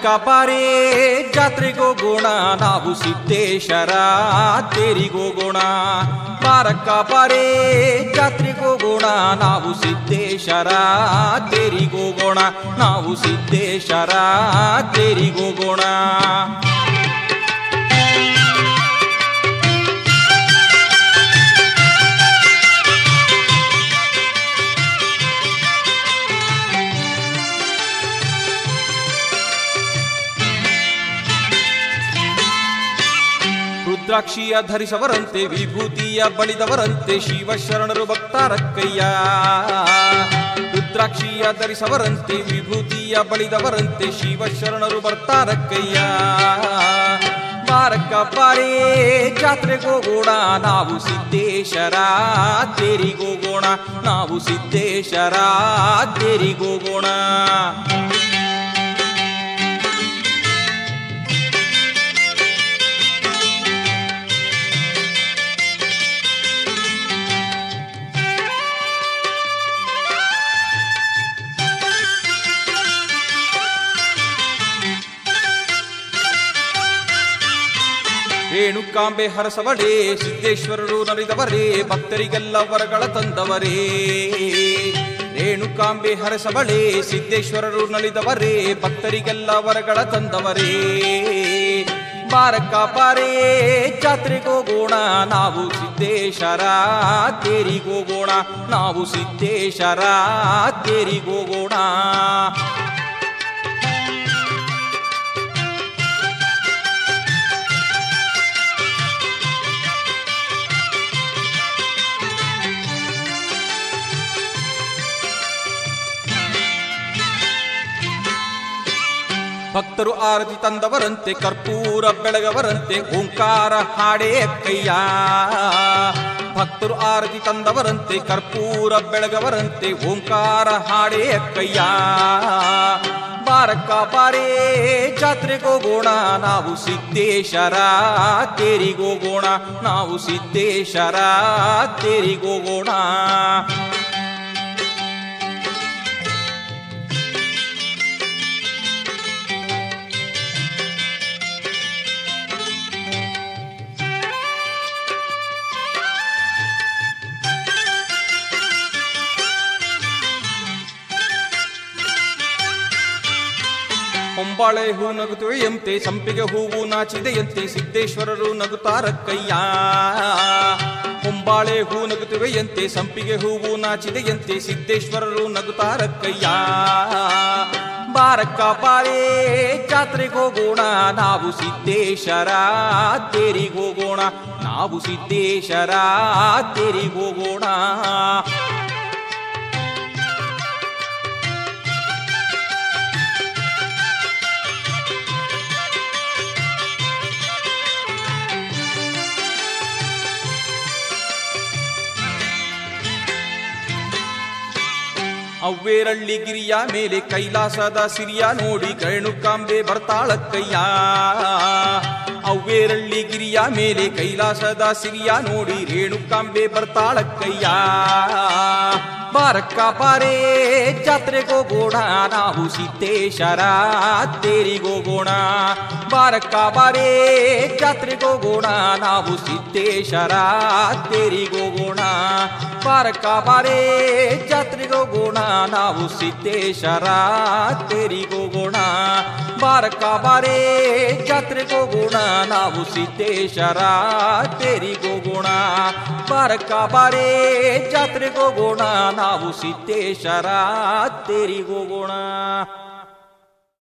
ಬಾರಕ್ಕ ಬಾರೇ ಜಾತ್ರೆಗೋಗೋಣ ನಾವು ಸಿದ್ದೇಶರ ತೇರಿಗೋಗೋಣ ಬಾರಕ್ಕ ಬಾರೇ ಜಾತ್ರೆಗೋಗೋಣ ನಾವು ಸಿದ್ದೇಶರ ತೇರಿಗೋಗೋಣ ನಾವು ಸಿದ್ದೇಶರ ತೇರಿಗೋಗೋಣ ರುದ್ರಾಕ್ಷಿಯ ಧರಿಸವರಂತೆ ವಿಭೂತಿಯ ಬಳಿದವರಂತೆ ಶಿವಶರಣರು ಭಕ್ತಾರಕ್ಕಯ್ಯ ರುದ್ರಾಕ್ಷಿಯ ಧರಿಸವರಂತೆ ವಿಭೂತಿಯ ಬಳಿದವರಂತೆ ಶಿವಶರಣರು ಬರ್ತಾರಕ್ಕಯ್ಯ ಬಾರಕ್ಕ ಬಾರೇ ಜಾತ್ರೆಗೋಗೋಣ ನಾವು ಸಿದ್ದೇಶರ ತೇರಿಗೋಗೋಣ ನಾವು ಸಿದ್ದೇಶರ ತೇರಿಗೋಗೋಣ ರೇಣುಕಾಂಬೆ ಹರಸವಳೇ ಸಿದ್ದೇಶ್ವರರು ನಲಿದವರೇ ಭಕ್ತರಿಗೆಲ್ಲ ವರಗಳ ತಂದವರೇ ರೇಣುಕಾಂಬೆ ಹರಸವಳೇ ಸಿದ್ದೇಶ್ವರರು ನಲಿದವರೇ ಭಕ್ತರಿಗೆಲ್ಲ ವರಗಳ ತಂದವರೇ ಬಾರಕ್ಕ ಬಾರೇ ಜಾತ್ರೆಗೋಗೋಣ ನಾವು ಸಿದ್ದೇಶರ ತೇರಿಗೋಗೋಣ ನಾವು ಸಿದ್ದೇಶರ ತೇರಿಗೋಗೋಣ ಭಕ್ತರು ಆರತಿ ತಂದವರಂತೆ ಕರ್ಪೂರ ಬೆಳಗವರಂತೆ ಓಂಕಾರ ಹಾಡೇ ಅಕ್ಕಯ್ಯ ಭಕ್ತರು ಆರತಿ ತಂದವರಂತೆ ಕರ್ಪೂರ ಬೆಳಗವರಂತೆ ಓಂಕಾರ ಹಾಡೇ ಅಕ್ಕಯ್ಯ ಬಾರಕ್ಕ ಬಾರೇ ಜಾತ್ರೆಗೋಗೋಣ ನಾವು ಸಿದ್ದೇಶರ ತೇರಿಗೋಗೋಣ ನಾವು ಸಿದ್ದೇಶರ ತೇರಿಗೋಗೋಣ ಹೊಂಬಾಳೆ ಹೂ ನಗುತ್ತವೆಯಂತೆ ಸಂಪಿಗೆ ಹೂವು ನಾಚಿದೆಯಂತೆ ಸಿದ್ದೇಶ್ವರರು ನಗುತ್ತಾರಕ್ಕಯ್ಯ ಹೊಂಬಾಳೆ ಹೂ ನಗುತ್ತವೆಯಂತೆ ಸಂಪಿಗೆ ಹೂವು ನಾಚಿದೆಯಂತೆ ಸಿದ್ದೇಶ್ವರರು ನಗುತ್ತಾರಕ್ಕಯ್ಯ ಬಾರಕ್ಕ ಬಾರೇ ಜಾತ್ರೆಗೋಗೋಣ ನಾವು ಸಿದ್ದೇಶರ ತೇರಿಗೋಗೋಣ ನಾವು ಸಿದ್ದೇಶರ ತೇರಿಗೋಗೋಣ ಅವ್ವೇರಳ್ಳಿ ಗಿರಿಯ ಮೇಲೆ ಕೈಲಾಸದ ಸಿರಿಯ ನೋಡಿ ರೇಣುಕಾಂಬೆ ಬರ್ತಾಳಕ್ಕಯ್ಯ ಅವ್ವೇರಳ್ಳಿ ಗಿರಿಯ ಮೇಲೆ ಕೈಲಾಸದ ಸಿರಿಯ ನೋಡಿ ರೇಣುಕಾಂಬೆ ಬರ್ತಾಳಕ್ಕಯ್ಯ ಬಾರಕ್ಕ ಬಾರೇ ಜಾತ್ರೆಗೋಗೋಣ ನಾವು ಸಿದ್ದೇಶರ ತೇರಿಗೋಗೋಣ ಬಾರಕ್ಕ ಬಾರೇ ಜಾತ್ರೆಗೋಗೋಣ ನಾವು ಸಿದ್ದೇಶರ ತೇರಿಗೋಗೋಣ ಬಾರಕ್ಕ ಬಾರೇ ಜಾತ್ರೆಗೋಗೋಣ ನಾವು ಸಿದ್ದೇಶರ ತೇರಿಗೋಗೋಣ ಬಾರಕ್ಕ ಬಾರೇ ಜಾತ್ರೆಗೋಗೋಣ ನಾವು ಸಿದ್ದೇಶರ ತೇರಿಗೋಗೋಣ ಬಾರಕ್ಕ ಬಾರೇ ಜಾತ್ರೆಗೋಗೋಣ ನಾವು ಸಿದ್ದೇಶರ ತೇರಿಗೋಗೋಣ